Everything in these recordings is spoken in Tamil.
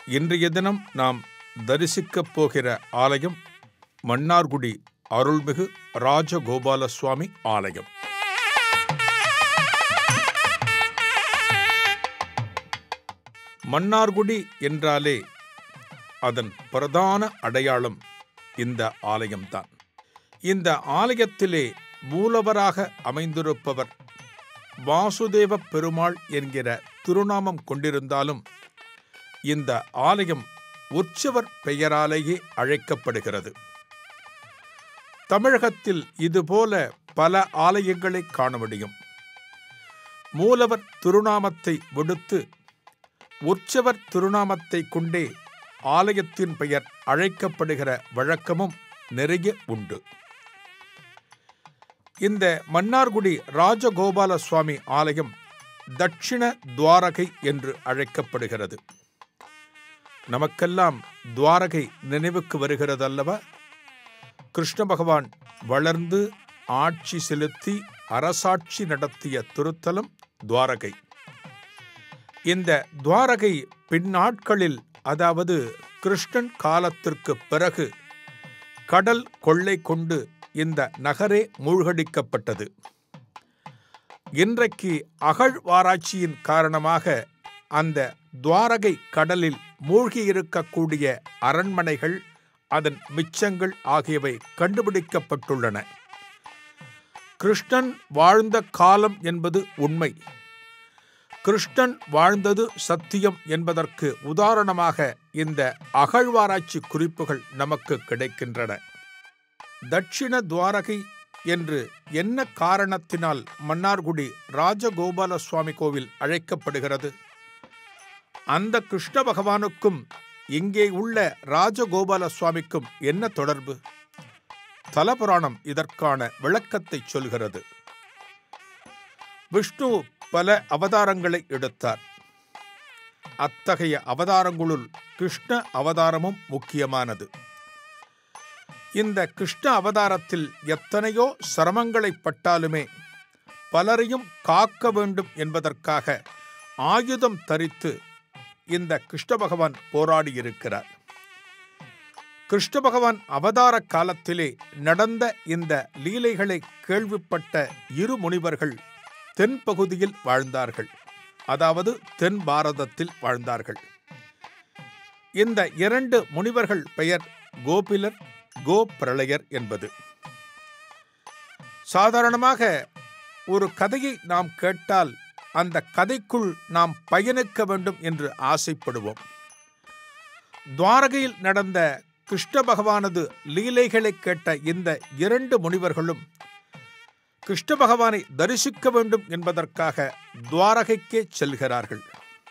இன்றைய தினம் நாம் தரிசிக்கப் போகிற ஆலயம் மன்னார்குடி அருள்மிகு ராஜகோபால சுவாமி ஆலயம் மன்னார்குடி என்றாலே அதன் பிரதான அடையாளம் இந்த ஆலயம்தான் இந்த ஆலயத்திலே மூலவராக அமைந்திருப்பவர் வாசுதேவ பெருமாள் என்கிற திருநாமம் கொண்டிருந்தாலும் இந்த ஆலயம் உற்சவர் பெயராலேயே அழைக்கப்படுகிறது தமிழகத்தில் இதுபோல பல ஆலயங்களை காண முடியும் மூலவர் திருநாமத்தை விடுத்து உற்சவர் திருநாமத்தை கொண்டே ஆலயத்தின் பெயர் அழைக்கப்படுகிற வழக்கமும் நிறைய உண்டு இந்த மன்னார்குடி ராஜகோபால சுவாமி ஆலயம் தட்சிண துவாரகை என்று அழைக்கப்படுகிறது நமக்கெல்லாம் துவாரகை நினைவுக்கு வருகிறது அல்லவா கிருஷ்ண பகவான் வளர்ந்து ஆட்சி செலுத்தி அரசாட்சி நடத்திய திருத்தலம் துவாரகை இந்த துவாரகை பின்னாட்களில் அதாவது கிருஷ்ணன் காலத்திற்கு பிறகு கடல் கொள்ளை கொண்டு இந்த நகரே மூழ்கடிக்கப்பட்டது இன்றைக்கு அகழ்வாராய்ச்சியின் காரணமாக அந்த துவாரகை கடலில் மூழ்கியிருக்கக்கூடிய அரண்மனைகள் அதன் மிச்சங்கள் ஆகியவை கண்டுபிடிக்கப்பட்டுள்ளன கிருஷ்ணன் வாழ்ந்த காலம் என்பது உண்மை கிருஷ்ணன் வாழ்ந்தது சத்தியம் என்பதற்கு உதாரணமாக இந்த அகழ்வாராய்ச்சி குறிப்புகள் நமக்கு கிடைக்கின்றன தட்சிண துவாரகை என்று என்ன காரணத்தினால் மன்னார்குடி ராஜகோபால சுவாமி கோவில் அழைக்கப்படுகிறது அந்த கிருஷ்ண பகவானுக்கும் இங்கே உள்ள ராஜகோபால சுவாமிக்கும் என்ன தொடர்பு தலபுராணம் இதற்கான விளக்கத்தை சொல்கிறது விஷ்ணு பல அவதாரங்களை எடுத்தார் அத்தகைய அவதாரங்களுள் கிருஷ்ண அவதாரமும் முக்கியமானது இந்த கிருஷ்ண அவதாரத்தில் எத்தனையோ சிரமங்களை பட்டாலுமே பலரையும் காக்க வேண்டும் என்பதற்காக ஆயுதம் தரித்து இந்த கிருஷ்ண பகவான் போராடியிருக்கிறார் கிருஷ்ண பகவான் அவதார காலத்திலே நடந்த இந்த லீலைகளை கேள்விப்பட்ட இரு முனிவர்கள் தென்பகுதியில் வாழ்ந்தார்கள் அதாவது தென் பாரதத்தில் வாழ்ந்தார்கள் இந்த இரண்டு முனிவர்கள் பெயர் கோபிலர் கோபிரளயர் என்பது சாதாரணமாக ஒரு கதையை நாம் கேட்டால் அந்த கதைக்குள் நாம் பயணிக்க வேண்டும் என்று ஆசைப்படுவோம் துவாரகையில் நடந்த கிருஷ்ண பகவானது லீலைகளை கேட்ட இந்த இரண்டு முனிவர்களும் கிருஷ்ண பகவானை தரிசிக்க வேண்டும் என்பதற்காக துவாரகைக்கே செல்கிறார்கள்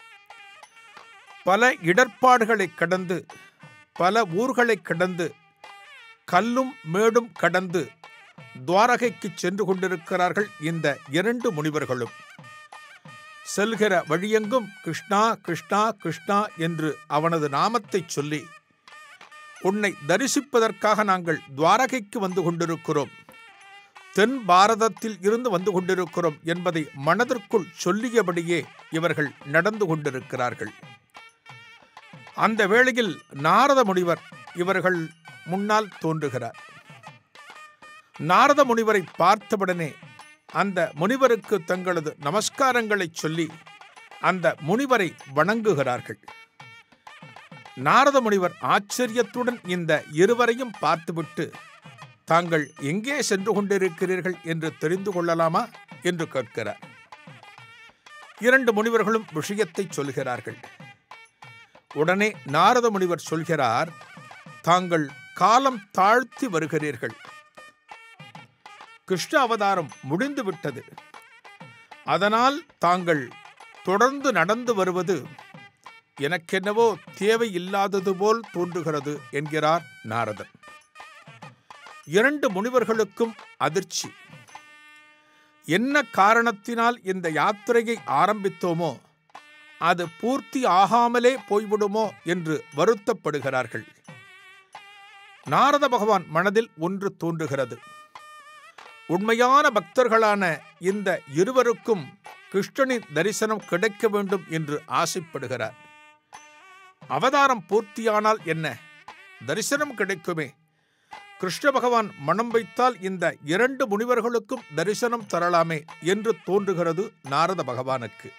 பல இடர்பாடுகளை கடந்து பல ஊர்களை கடந்து கல்லும் மேடும் கடந்து துவாரகைக்கு சென்று கொண்டிருக்கிறார்கள் இந்த இரண்டு முனிவர்களும் செல்கிற வழியெங்கும் கிருஷ்ணா கிருஷ்ணா கிருஷ்ணா என்று அவனது நாமத்தை சொல்லி உன்னை தரிசிப்பதற்காக நாங்கள் துவாரகைக்கு வந்து கொண்டிருக்கிறோம் தென் பாரதத்தில் இருந்து வந்து கொண்டிருக்கிறோம் என்பதை மனதிற்குள் சொல்லியபடியே இவர்கள் நடந்து கொண்டிருக்கிறார்கள் அந்த வேளையில் நாரத முனிவர் இவர்கள் முன்னால் தோன்றுகிறார் நாரத முனிவரை பார்த்தவுடனே அந்த முனிவருக்கு தங்களது நமஸ்காரங்களை சொல்லி அந்த முனிவரை வணங்குகிறார்கள் நாரத முனிவர் ஆச்சரியத்துடன் இந்த இருவரையும் பார்த்துவிட்டு தாங்கள் எங்கே சென்று கொண்டிருக்கிறீர்கள் என்று தெரிந்து கொள்ளலாமா என்று கேட்கிறார் இரண்டு முனிவர்களும் விஷயத்தை சொல்கிறார்கள் உடனே நாரத முனிவர் சொல்கிறார் தாங்கள் காலம் தாழ்த்தி வருகிறீர்கள் கிருஷ்ண அவதாரம் முடிந்து விட்டது அதனால் தாங்கள் தொடர்ந்து நடந்து வருவது எனக்கென்னவோ தேவையில்லாதது போல் தோன்றுகிறது என்கிறார் நாரதன் இரண்டு முனிவர்களுக்கும் அதிர்ச்சி என்ன காரணத்தினால் இந்த யாத்திரையை ஆரம்பித்தோமோ அது பூர்த்தி ஆகாமலே போய்விடுமோ என்று வருத்தப்படுகிறார்கள் நாரத பகவான் மனதில் ஒன்று தோன்றுகிறது உண்மையான பக்தர்களான இந்த இருவருக்கும் கிருஷ்ணனின் தரிசனம் கிடைக்க வேண்டும் என்று ஆசைப்படுகிறார் அவதாரம் பூர்த்தியானால் என்ன தரிசனம் கிடைக்குமே கிருஷ்ண பகவான் மனம் வைத்தால் இந்த இரண்டு முனிவர்களுக்கும் தரிசனம் தரலாமே என்று தோன்றுகிறது நாரத பகவானுக்கு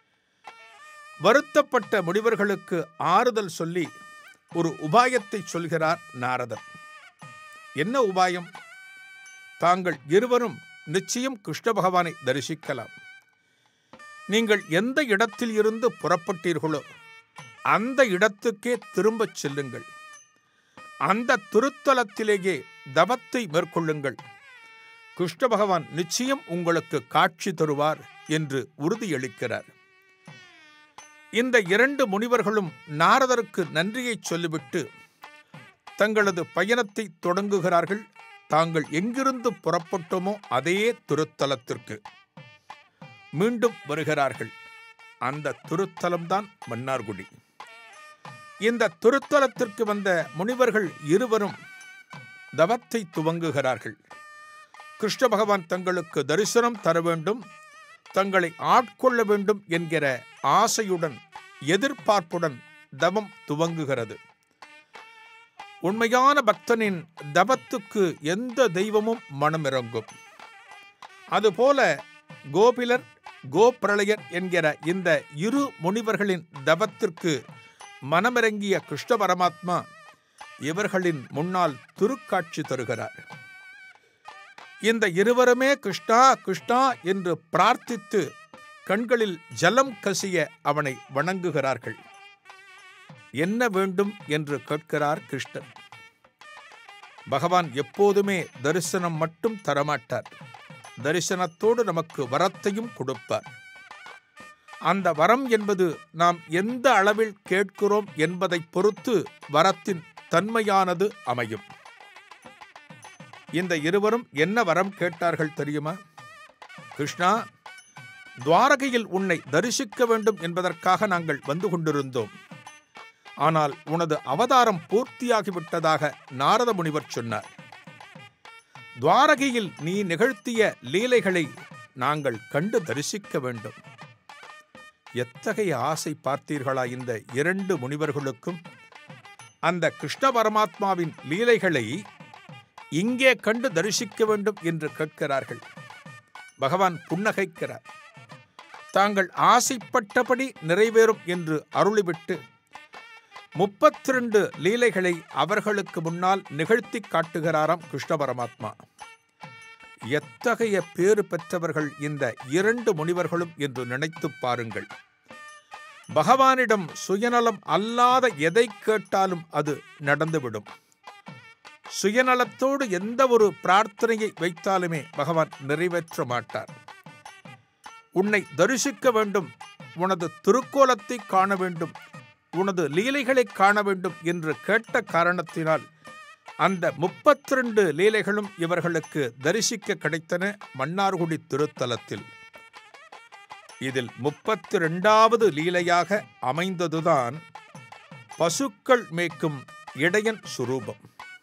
வருத்தப்பட்ட முனிவர்களுக்கு ஆறுதல் சொல்லி ஒரு உபாயத்தை சொல்கிறார் நாரதர் என்ன உபாயம் தாங்கள் இருவரும் நிச்சயம் கிருஷ்ண பகவானை தரிசிக்கலாம் நீங்கள் எந்த இடத்தில் இருந்து புறப்பட்டீர்களோ அந்த இடத்துக்கே திரும்பச் செல்லுங்கள் அந்த திருத்தலத்திலேயே தவத்தை மேற்கொள்ளுங்கள் கிருஷ்ண பகவான் நிச்சயம் உங்களுக்கு காட்சி தருவார் என்று உறுதியளிக்கிறார் இந்த இரண்டு முனிவர்களும் நாரதருக்கு நன்றியை சொல்லிவிட்டு தங்களது பயணத்தை தொடங்குகிறார்கள் தாங்கள் எங்கிருந்து புறப்பட்டோமோ அதே திருத்தலத்திற்கு மீண்டும் வருகிறார்கள் அந்த திருத்தலம்தான் மன்னார்குடி இந்த திருத்தலத்திற்கு வந்த முனிவர்கள் இருவரும் தவத்தை துவங்குகிறார்கள் கிருஷ்ண பகவான் தங்களுக்கு தரிசனம் தர வேண்டும் தங்களை ஆட்கொள்ள வேண்டும் என்கிற ஆசையுடன் எதிர்பார்ப்புடன் தவம் துவங்குகிறது உண்மையான பக்தனின் தவத்துக்கு எந்த தெய்வமும் மனமிறங்கும் அதுபோல கோபிலர் கோபிரளயர் என்கிற இந்த இரு முனிவர்களின் தவத்திற்கு மனமிறங்கிய கிருஷ்ண பரமாத்மா இவர்களின் முன்னால் திருக்காட்சி தருகிறார் இந்த இருவருமே கிருஷ்ணா கிருஷ்ணா என்று பிரார்த்தித்து கண்களில் ஜலம் கசிய அவனை வணங்குகிறார்கள் என்ன வேண்டும் என்று கேட்கிறார் கிருஷ்ணர் பகவான் எப்போதுமே தரிசனம் மட்டும் தரமாட்டார் தரிசனத்தோடு நமக்கு வரத்தையும் கொடுப்பார் அந்த வரம் என்பது நாம் எந்த அளவில் கேட்கிறோம் என்பதை பொறுத்து வரத்தின் தன்மையானது அமையும் இந்த இருவரும் என்ன வரம் கேட்டார்கள் தெரியுமா கிருஷ்ணா துவாரகையில் உன்னை தரிசிக்க வேண்டும் என்பதற்காக நாங்கள் வந்து கொண்டிருந்தோம் ஆனால் உனது அவதாரம் பூர்த்தியாகிவிட்டதாக நாரத முனிவர் சொன்னார் துவாரகையில் நீ நிகழ்த்திய லீலைகளை நாங்கள் கண்டு தரிசிக்க வேண்டும் எத்தகைய ஆசை பார்த்தீர்களா இந்த இரண்டு முனிவர்களுக்கும் அந்த கிருஷ்ண பரமாத்மாவின் லீலைகளை இங்கே கண்டு தரிசிக்க வேண்டும் என்று கேட்கிறார்கள் பகவான் புன்னகைக்கிறார் தாங்கள் ஆசைப்பட்டபடி நிறைவேறும் என்று அருளிவிட்டு முப்பத்தி ரெண்டு லீலைகளை அவர்களுக்கு முன்னால் நிகழ்த்தி காட்டுகிறாராம் கிருஷ்ண பரமாத்மா எத்தகைய பேறு பெற்றவர்கள் இந்த இரண்டு முனிவர்களும் என்று நினைத்து பாருங்கள் பகவானிடம் சுயநலம் அல்லாத எதை கேட்டாலும் அது நடந்துவிடும் சுயநலத்தோடு எந்த ஒரு பிரார்த்தனையை வைத்தாலுமே பகவான் நிறைவேற்ற மாட்டார் உன்னை தரிசிக்க வேண்டும் உனது திருக்கோலத்தை காண வேண்டும் உனது லீலைகளை காண வேண்டும் என்று கேட்ட காரணத்தினால் அந்த முப்பத்தி ரெண்டு லீலைகளும் இவர்களுக்கு தரிசிக்க கிடைத்தன மன்னார்குடி திருத்தலத்தில் இதில் முப்பத்தி ரெண்டாவது லீலையாக அமைந்ததுதான் பசுக்கள் மேய்க்கும் இடையன் சுரூபம்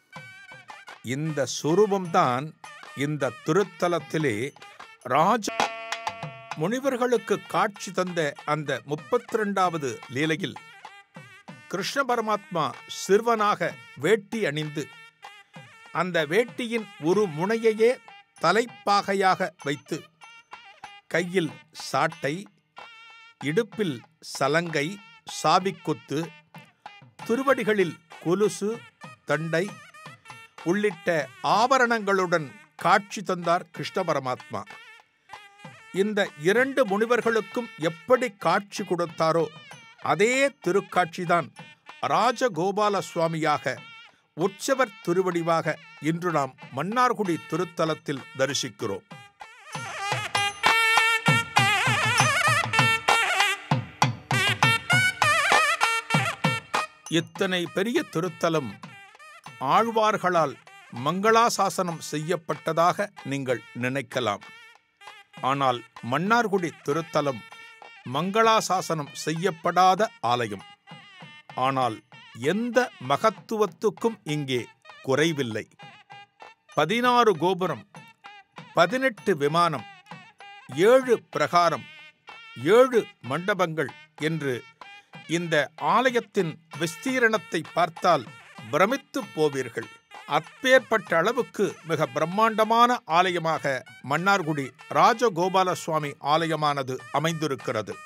இந்த சுரூபம்தான் இந்த திருத்தலத்திலே ராஜ முனிவர்களுக்கு காட்சி தந்த அந்த முப்பத்தி ரெண்டாவது லீலையில் கிருஷ்ண பரமாத்மா சிறுவனாக வேட்டி அணிந்து அந்த வேட்டியின் ஒரு முனையையே தலைப்பாகையாக வைத்து கையில் சாட்டை இடுப்பில் சலங்கை சாவிக்கொத்து திருவடிகளில் கொலுசு தண்டை உள்ளிட்ட ஆபரணங்களுடன் காட்சி தந்தார் கிருஷ்ண பரமாத்மா இந்த இரண்டு முனிவர்களுக்கும் எப்படி காட்சி கொடுத்தாரோ அதே திருக்காட்சிதான் ராஜகோபால சுவாமியாக உற்சவர் திருவடிவாக இன்று நாம் மன்னார்குடி திருத்தலத்தில் தரிசிக்கிறோம் இத்தனை பெரிய திருத்தலம் ஆழ்வார்களால் மங்களாசாசனம் செய்யப்பட்டதாக நீங்கள் நினைக்கலாம் ஆனால் மன்னார்குடி திருத்தலம் மங்களாசாசனம் செய்யப்படாத ஆலயம் ஆனால் எந்த மகத்துவத்துக்கும் இங்கே குறைவில்லை பதினாறு கோபுரம் பதினெட்டு விமானம் ஏழு பிரகாரம் ஏழு மண்டபங்கள் என்று இந்த ஆலயத்தின் விஸ்தீரணத்தை பார்த்தால் பிரமித்துப் போவீர்கள் அப்பேற்பட்ட அளவுக்கு மிக பிரம்மாண்டமான ஆலயமாக மன்னார்குடி ராஜகோபால சுவாமி ஆலயமானது அமைந்திருக்கிறது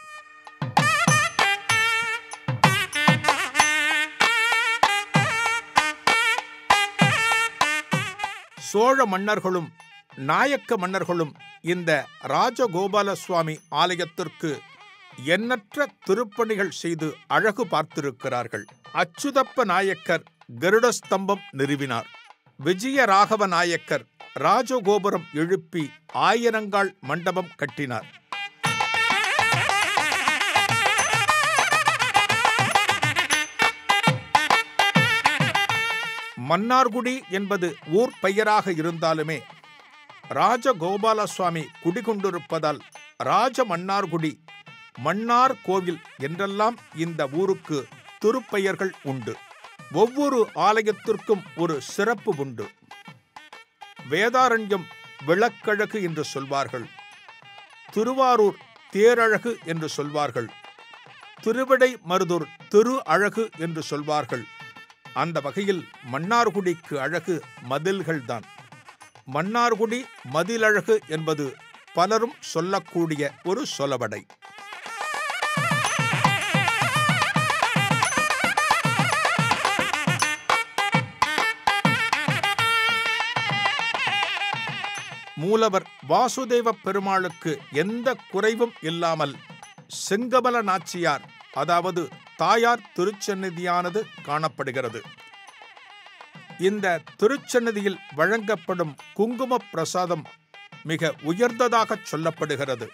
சோழ மன்னர்களும் நாயக்க மன்னர்களும் இந்த ராஜகோபால சுவாமி ஆலயத்திற்கு எண்ணற்ற திருப்பணிகள் செய்து அழகு பார்த்திருக்கிறார்கள் அச்சுதப்ப நாயக்கர் கருடஸ்தம்பம் நிறுவினார் விஜயராகவ நாயக்கர் ராஜகோபுரம் எழுப்பி ஆயிரங்கால் மண்டபம் கட்டினார் மன்னார்குடி என்பது ஊர் பெயராக இருந்தாலுமே ராஜகோபால சுவாமி குடிகொண்டிருப்பதால் ராஜ மன்னார்குடி மன்னார் கோவில் என்றெல்லாம் இந்த ஊருக்கு திருப்பெயர்கள் உண்டு ஒவ்வொரு ஆலயத்திற்கும் ஒரு சிறப்பு உண்டு வேதாரண்யம் விளக்கழகு என்று சொல்வார்கள் திருவாரூர் தேரழகு என்று சொல்வார்கள் திருவிடை மருதூர் திரு அழகு என்று சொல்வார்கள் அந்த வகையில் மன்னார்குடிக்கு அழகு மதில்கள்தான் மன்னார்குடி மதிலழகு என்பது பலரும் சொல்லக்கூடிய ஒரு சொலவடை மூலவர் வாசுதேவ பெருமாளுக்கு எந்த குறைவும் இல்லாமல் செங்கமல நாச்சியார் அதாவது தாயார் திருச்சந்நிதியானது காணப்படுகிறது இந்த திருச்சந்நிதியில் வழங்கப்படும் குங்கும பிரசாதம் மிக உயர்ந்ததாக சொல்லப்படுகிறது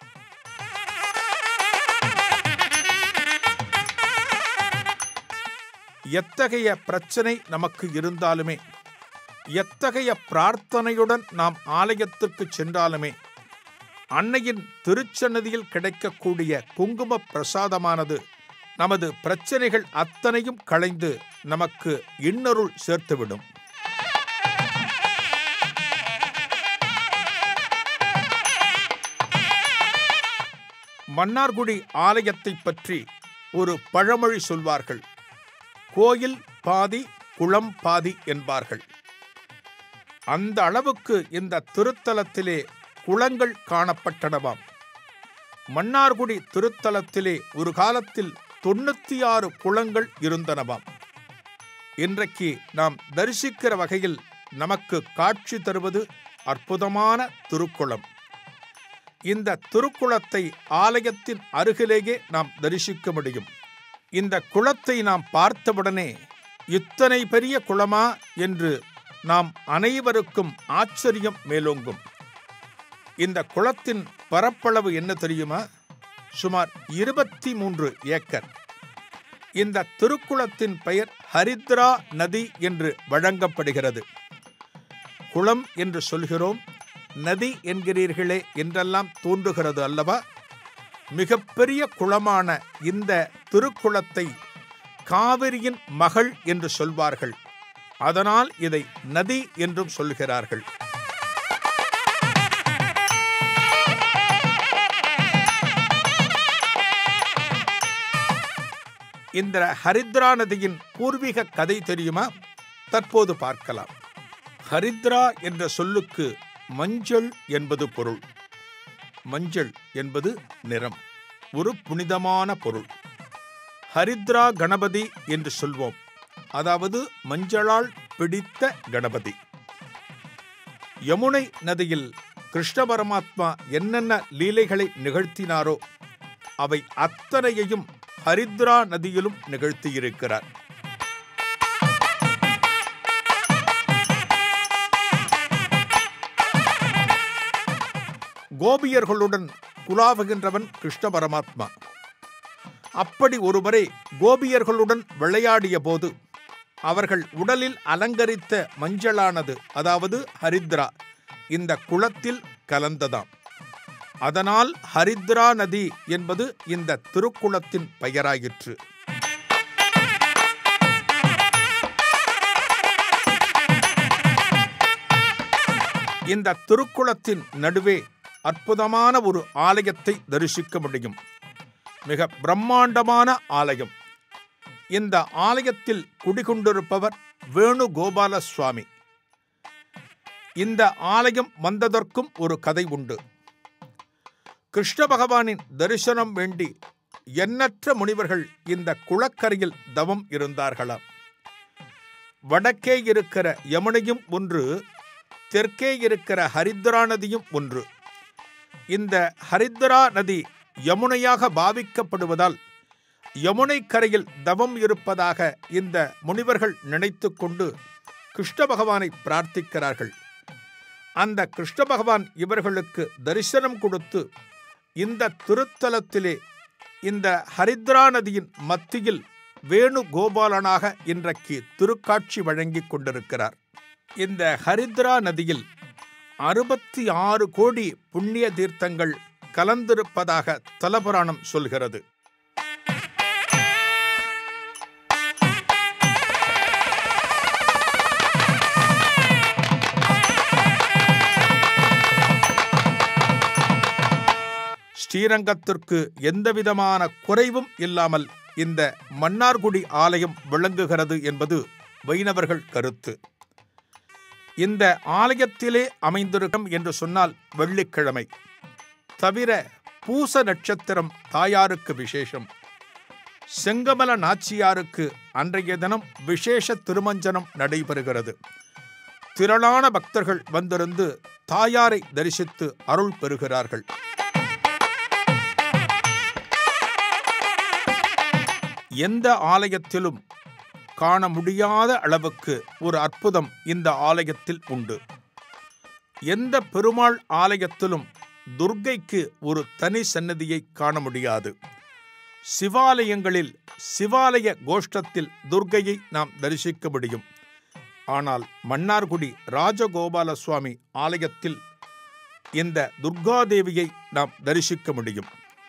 எத்தகைய பிரச்சனை நமக்கு இருந்தாலுமே எத்தகைய பிரார்த்தனையுடன் நாம் ஆலயத்திற்கு சென்றாலுமே அன்னையின் திருச்சன்னதியில் கிடைக்கக்கூடிய குங்கும பிரசாதமானது நமது பிரச்சனைகள் அத்தனையும் களைந்து நமக்கு இன்னருள் சேர்த்துவிடும் மன்னார்குடி ஆலயத்தை பற்றி ஒரு பழமொழி சொல்வார்கள் கோயில் பாதி குளம் பாதி என்பார்கள் அந்த அளவுக்கு இந்த திருத்தலத்திலே குளங்கள் காணப்பட்டனவாம் மன்னார்குடி திருத்தலத்திலே ஒரு காலத்தில் தொண்ணூத்தி ஆறு குளங்கள் இருந்தனவாம் இன்றைக்கு நாம் தரிசிக்கிற வகையில் நமக்கு காட்சி தருவது அற்புதமான திருக்குளம் இந்த திருக்குளத்தை ஆலயத்தின் அருகிலேயே நாம் தரிசிக்க முடியும் இந்த குளத்தை நாம் பார்த்தவுடனே இத்தனை பெரிய குளமா என்று நாம் அனைவருக்கும் ஆச்சரியம் மேலோங்கும் இந்த குளத்தின் பரப்பளவு என்ன தெரியுமா சுமார் இருபத்தி மூன்று ஏக்கர் இந்த திருக்குளத்தின் பெயர் ஹரித்ரா நதி என்று வழங்கப்படுகிறது குளம் என்று சொல்கிறோம் நதி என்கிறீர்களே என்றெல்லாம் தோன்றுகிறது அல்லவா மிகப்பெரிய குளமான இந்த திருக்குளத்தை காவிரியின் மகள் என்று சொல்வார்கள் அதனால் இதை நதி என்றும் சொல்கிறார்கள் இந்த ஹரித்ரா நதியின் பூர்வீக கதை தெரியுமா தற்போது பார்க்கலாம் ஹரித்ரா என்ற சொல்லுக்கு மஞ்சள் என்பது பொருள் மஞ்சள் என்பது நிறம் ஒரு புனிதமான பொருள் ஹரித்ரா கணபதி என்று சொல்வோம் அதாவது மஞ்சளால் பிடித்த கணபதி யமுனை நதியில் கிருஷ்ண பரமாத்மா என்னென்ன லீலைகளை நிகழ்த்தினாரோ அவை அத்தனையையும் ஹரித்ரா நதியிலும் நிகழ்த்தியிருக்கிறார் கோபியர்களுடன் குலாவுகின்றவன் கிருஷ்ண பரமாத்மா அப்படி ஒருவரை கோபியர்களுடன் விளையாடிய போது அவர்கள் உடலில் அலங்கரித்த மஞ்சளானது அதாவது ஹரித்ரா இந்த குளத்தில் கலந்ததாம் அதனால் ஹரித்ரா நதி என்பது இந்த திருக்குளத்தின் பெயராயிற்று இந்த திருக்குளத்தின் நடுவே அற்புதமான ஒரு ஆலயத்தை தரிசிக்க முடியும் மிக பிரம்மாண்டமான ஆலயம் இந்த ஆலயத்தில் குடிகொண்டிருப்பவர் வேணுகோபால சுவாமி இந்த ஆலயம் வந்ததற்கும் ஒரு கதை உண்டு கிருஷ்ண பகவானின் தரிசனம் வேண்டி எண்ணற்ற முனிவர்கள் இந்த குளக்கரையில் தவம் இருந்தார்களாம் வடக்கே இருக்கிற யமுனையும் ஒன்று தெற்கே இருக்கிற ஹரித்ரா நதியும் ஒன்று இந்த ஹரித்ரா நதி யமுனையாக பாவிக்கப்படுவதால் யமுனை கரையில் தவம் இருப்பதாக இந்த முனிவர்கள் நினைத்து கொண்டு கிருஷ்ண பகவானை பிரார்த்திக்கிறார்கள் அந்த கிருஷ்ண பகவான் இவர்களுக்கு தரிசனம் கொடுத்து இந்த திருத்தலத்திலே இந்த ஹரித்ரா நதியின் மத்தியில் வேணுகோபாலனாக இன்றைக்கு திருக்காட்சி வழங்கிக் கொண்டிருக்கிறார் இந்த ஹரித்ரா நதியில் அறுபத்தி ஆறு கோடி புண்ணிய தீர்த்தங்கள் கலந்திருப்பதாக தலபுராணம் சொல்கிறது ஸ்ரீரங்கத்திற்கு எந்தவிதமான குறைவும் இல்லாமல் இந்த மன்னார்குடி ஆலயம் விளங்குகிறது என்பது வைணவர்கள் கருத்து இந்த ஆலயத்திலே அமைந்திருக்கும் என்று சொன்னால் வெள்ளிக்கிழமை தவிர பூச நட்சத்திரம் தாயாருக்கு விசேஷம் செங்கமல நாச்சியாருக்கு அன்றைய தினம் விசேஷ திருமஞ்சனம் நடைபெறுகிறது திரளான பக்தர்கள் வந்திருந்து தாயாரை தரிசித்து அருள் பெறுகிறார்கள் எந்த ஆலயத்திலும் காண முடியாத அளவுக்கு ஒரு அற்புதம் இந்த ஆலயத்தில் உண்டு எந்த பெருமாள் ஆலயத்திலும் துர்க்கைக்கு ஒரு தனி சன்னதியை காண முடியாது சிவாலயங்களில் சிவாலய கோஷ்டத்தில் துர்க்கையை நாம் தரிசிக்க முடியும் ஆனால் மன்னார்குடி ராஜகோபால சுவாமி ஆலயத்தில் இந்த துர்காதேவியை நாம் தரிசிக்க முடியும்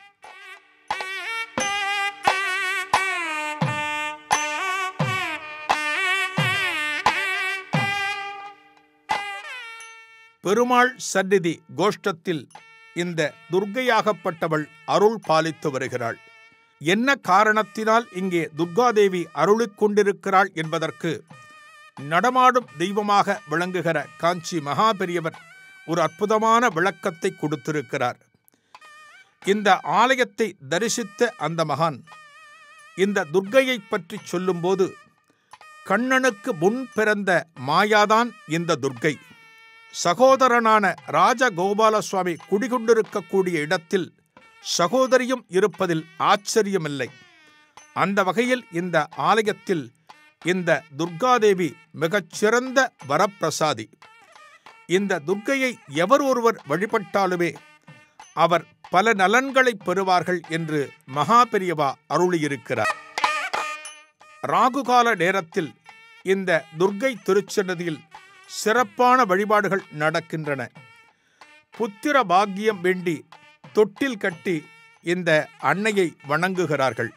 பெருமாள் சந்நிதி கோஷ்டத்தில் இந்த துர்க்கையாகப்பட்டவள் அருள் பாலித்து வருகிறாள் என்ன காரணத்தினால் இங்கே துர்காதேவி அருளிக் கொண்டிருக்கிறாள் என்பதற்கு நடமாடும் தெய்வமாக விளங்குகிற காஞ்சி மகாபெரியவர் ஒரு அற்புதமான விளக்கத்தை கொடுத்திருக்கிறார் இந்த ஆலயத்தை தரிசித்த அந்த மகான் இந்த துர்க்கையை பற்றி சொல்லும்போது கண்ணனுக்கு முன் பிறந்த மாயாதான் இந்த துர்க்கை சகோதரனான ராஜகோபால சுவாமி குடிகொண்டிருக்கக்கூடிய இடத்தில் சகோதரியும் இருப்பதில் ஆச்சரியமில்லை அந்த வகையில் இந்த ஆலயத்தில் இந்த துர்காதேவி மிகச்சிறந்த வரப்பிரசாதி இந்த துர்க்கையை எவர் ஒருவர் வழிபட்டாலுமே அவர் பல நலன்களை பெறுவார்கள் என்று மகாபெரியவா அருளியிருக்கிறார் ராகுகால நேரத்தில் இந்த துர்க்கை திருச்சன்னதியில் சிறப்பான வழிபாடுகள் நடக்கின்றன புத்திர பாக்கியம் வேண்டி தொட்டில் கட்டி இந்த அன்னையை வணங்குகிறார்கள்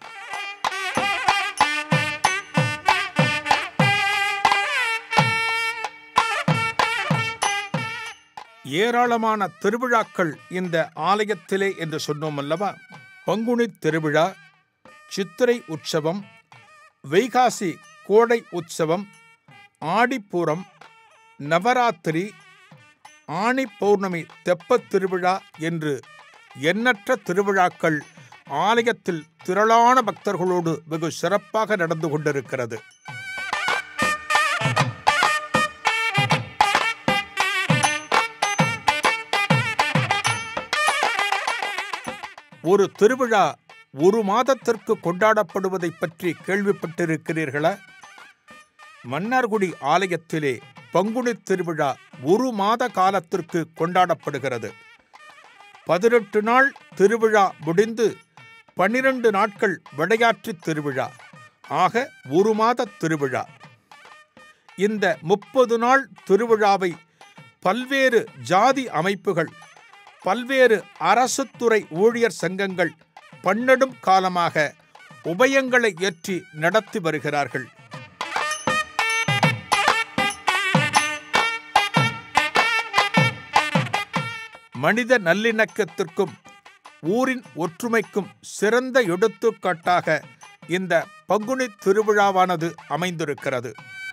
ஏராளமான திருவிழாக்கள் இந்த ஆலயத்திலே என்று சொன்னோம் அல்லவா பங்குனி திருவிழா சித்திரை உற்சவம் வைகாசி கோடை உற்சவம் ஆடிப்பூரம் நவராத்திரி ஆணி பௌர்ணமி தெப்பத் திருவிழா என்று எண்ணற்ற திருவிழாக்கள் ஆலயத்தில் திரளான பக்தர்களோடு வெகு சிறப்பாக நடந்து கொண்டிருக்கிறது ஒரு திருவிழா ஒரு மாதத்திற்கு கொண்டாடப்படுவதை பற்றி கேள்விப்பட்டிருக்கிறீர்களா மன்னார்குடி ஆலயத்திலே பங்குனி திருவிழா ஒரு மாத காலத்திற்கு கொண்டாடப்படுகிறது பதினெட்டு நாள் திருவிழா முடிந்து பனிரெண்டு நாட்கள் விளையாட்டு திருவிழா ஆக ஒரு மாத திருவிழா இந்த முப்பது நாள் திருவிழாவை பல்வேறு ஜாதி அமைப்புகள் பல்வேறு அரசுத்துறை ஊழியர் சங்கங்கள் பன்னெடும் காலமாக உபயங்களை ஏற்றி நடத்தி வருகிறார்கள் மனித நல்லிணக்கத்திற்கும் ஊரின் ஒற்றுமைக்கும் சிறந்த எடுத்துக்காட்டாக இந்த பங்குனி திருவிழாவானது அமைந்திருக்கிறது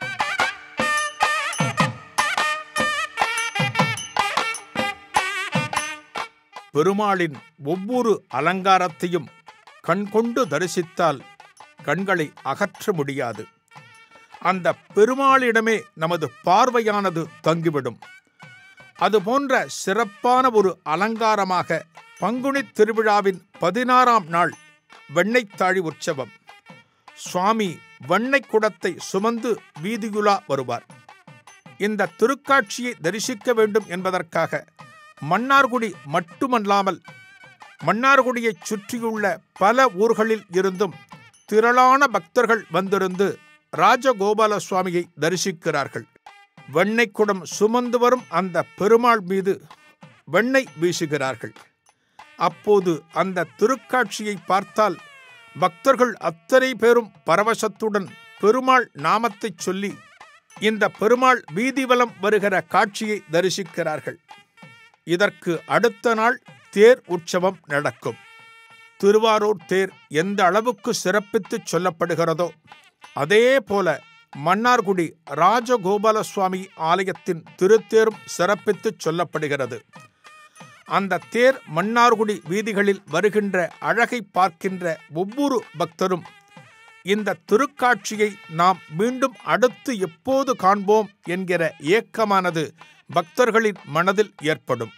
பெருமாளின் ஒவ்வொரு அலங்காரத்தையும் கண்கொண்டு தரிசித்தால் கண்களை அகற்ற முடியாது அந்த பெருமாளிடமே நமது பார்வையானது தங்கிவிடும் அதுபோன்ற சிறப்பான ஒரு அலங்காரமாக பங்குனி திருவிழாவின் பதினாறாம் நாள் வெண்ணைத்தாழி உற்சவம் சுவாமி வெண்ணெய் குடத்தை சுமந்து வீதியுலா வருவார் இந்த திருக்காட்சியை தரிசிக்க வேண்டும் என்பதற்காக மன்னார்குடி மட்டுமல்லாமல் மன்னார்குடியைச் சுற்றியுள்ள பல ஊர்களில் இருந்தும் திரளான பக்தர்கள் வந்திருந்து ராஜகோபால சுவாமியை தரிசிக்கிறார்கள் வெண்ணெய் குடம் சுமந்து வரும் அந்த பெருமாள் மீது வெண்ணெய் வீசுகிறார்கள் அப்போது அந்த திருக்காட்சியை பார்த்தால் பக்தர்கள் அத்தனை பேரும் பரவசத்துடன் பெருமாள் நாமத்தைச் சொல்லி இந்த பெருமாள் வீதிவலம் வருகிற காட்சியை தரிசிக்கிறார்கள் இதற்கு அடுத்த நாள் தேர் உற்சவம் நடக்கும் திருவாரூர் தேர் எந்த அளவுக்கு சிறப்பித்து சொல்லப்படுகிறதோ அதே போல மன்னார்குடி ராஜகோபால சுவாமி ஆலயத்தின் திருத்தேரும் சிறப்பித்து சொல்லப்படுகிறது அந்த தேர் மன்னார்குடி வீதிகளில் வருகின்ற அழகை பார்க்கின்ற ஒவ்வொரு பக்தரும் இந்த திருக்காட்சியை நாம் மீண்டும் அடுத்து எப்போது காண்போம் என்கிற ஏக்கமானது பக்தர்களின் மனதில் ஏற்படும்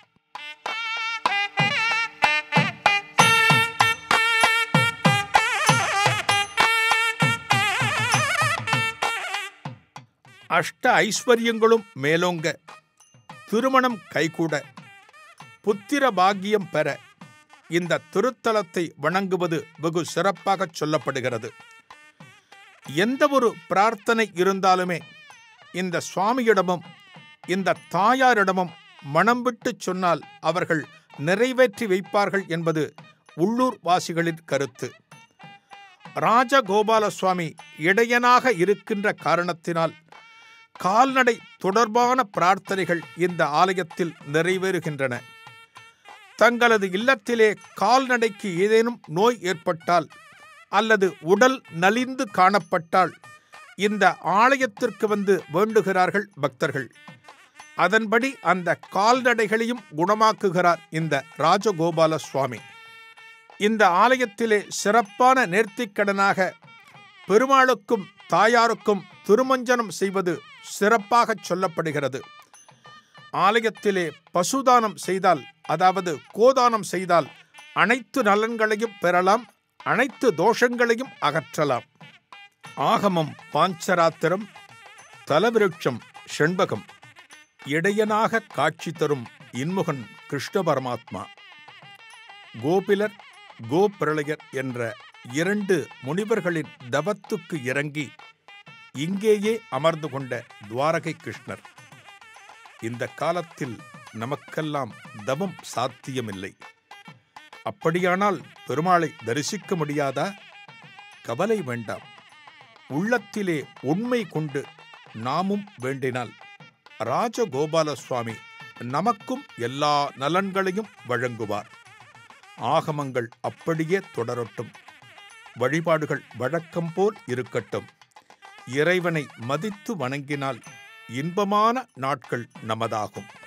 அஷ்ட ஐஸ்வர்யங்களும் மேலோங்க திருமணம் கைகூட புத்திர பாக்கியம் பெற இந்த திருத்தலத்தை வணங்குவது வெகு சிறப்பாக சொல்லப்படுகிறது எந்த ஒரு பிரார்த்தனை இருந்தாலுமே இந்த சுவாமியிடமும் இந்த தாயாரிடமும் மனம் விட்டு சொன்னால் அவர்கள் நிறைவேற்றி வைப்பார்கள் என்பது உள்ளூர் வாசிகளின் கருத்து ராஜகோபால சுவாமி இடையனாக இருக்கின்ற காரணத்தினால் கால்நடை தொடர்பான பிரார்த்தனைகள் இந்த ஆலயத்தில் நிறைவேறுகின்றன தங்களது இல்லத்திலே கால்நடைக்கு ஏதேனும் நோய் ஏற்பட்டால் அல்லது உடல் நலிந்து காணப்பட்டால் இந்த ஆலயத்திற்கு வந்து வேண்டுகிறார்கள் பக்தர்கள் அதன்படி அந்த கால்நடைகளையும் குணமாக்குகிறார் இந்த ராஜகோபால சுவாமி இந்த ஆலயத்திலே சிறப்பான நேர்த்திக்கடனாக பெருமாளுக்கும் தாயாருக்கும் திருமஞ்சனம் செய்வது சிறப்பாக சொல்லப்படுகிறது ஆலயத்திலே பசுதானம் செய்தால் அதாவது கோதானம் செய்தால் அனைத்து நலன்களையும் பெறலாம் அனைத்து தோஷங்களையும் அகற்றலாம் ஆகமம் பாஞ்சராத்திரம் தலவிருட்சம் செண்பகம் இடையனாக காட்சி தரும் இன்முகன் கிருஷ்ண பரமாத்மா கோபிலர் கோபிரளையர் என்ற இரண்டு முனிவர்களின் தவத்துக்கு இறங்கி இங்கேயே அமர்ந்து கொண்ட துவாரகை கிருஷ்ணர் இந்த காலத்தில் நமக்கெல்லாம் தவம் சாத்தியமில்லை அப்படியானால் பெருமாளை தரிசிக்க முடியாதா கவலை வேண்டாம் உள்ளத்திலே உண்மை கொண்டு நாமும் வேண்டினால் ராஜகோபால சுவாமி நமக்கும் எல்லா நலன்களையும் வழங்குவார் ஆகமங்கள் அப்படியே தொடரட்டும் வழிபாடுகள் வழக்கம் போல் இருக்கட்டும் இறைவனை மதித்து வணங்கினால் இன்பமான நாட்கள் நமதாகும்